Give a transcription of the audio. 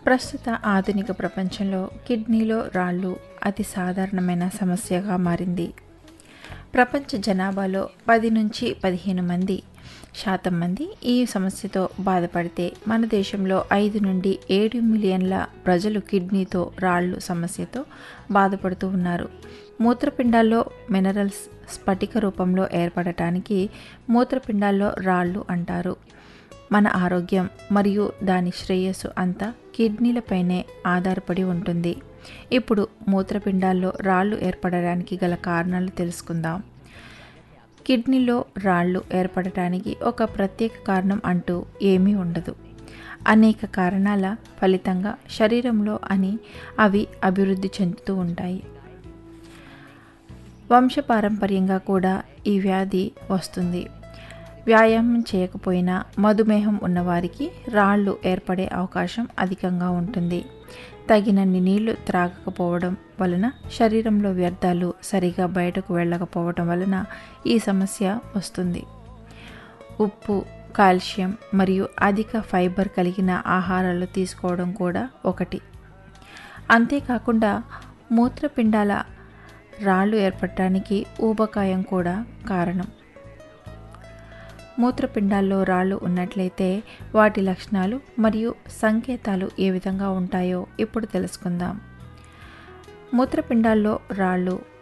ప్రస్తుత ఆధునిక ప్రపంచంలో కిడ్నీలో రాళ్ళు అతి సాధారణమైన సమస్యగా మారింది ప్రపంచ జనాభాలో పది నుంచి పదిహేను మంది శాతం మంది ఈ సమస్యతో బాధపడితే మన దేశంలో ఐదు నుండి ఏడు మిలియన్ల ప్రజలు కిడ్నీతో రాళ్ళు సమస్యతో బాధపడుతూ ఉన్నారు మూత్రపిండాల్లో మినరల్స్ స్ఫటిక రూపంలో ఏర్పడటానికి మూత్రపిండాల్లో రాళ్ళు అంటారు మన ఆరోగ్యం మరియు దాని శ్రేయస్సు అంతా కిడ్నీలపైనే ఆధారపడి ఉంటుంది ఇప్పుడు మూత్రపిండాల్లో రాళ్ళు ఏర్పడడానికి గల కారణాలు తెలుసుకుందాం కిడ్నీలో రాళ్ళు ఏర్పడటానికి ఒక ప్రత్యేక కారణం అంటూ ఏమీ ఉండదు అనేక కారణాల ఫలితంగా శరీరంలో అని అవి అభివృద్ధి చెందుతూ ఉంటాయి వంశపారంపర్యంగా కూడా ఈ వ్యాధి వస్తుంది వ్యాయామం చేయకపోయినా మధుమేహం ఉన్నవారికి రాళ్ళు ఏర్పడే అవకాశం అధికంగా ఉంటుంది తగినన్ని నీళ్లు త్రాగకపోవడం వలన శరీరంలో వ్యర్థాలు సరిగా బయటకు వెళ్ళకపోవడం వలన ఈ సమస్య వస్తుంది ఉప్పు కాల్షియం మరియు అధిక ఫైబర్ కలిగిన ఆహారాలు తీసుకోవడం కూడా ఒకటి అంతేకాకుండా మూత్రపిండాల రాళ్ళు ఏర్పడటానికి ఊబకాయం కూడా కారణం మూత్రపిండాల్లో రాళ్ళు ఉన్నట్లయితే వాటి లక్షణాలు మరియు సంకేతాలు ఏ విధంగా ఉంటాయో ఇప్పుడు తెలుసుకుందాం మూత్రపిండాల్లో రాళ్ళు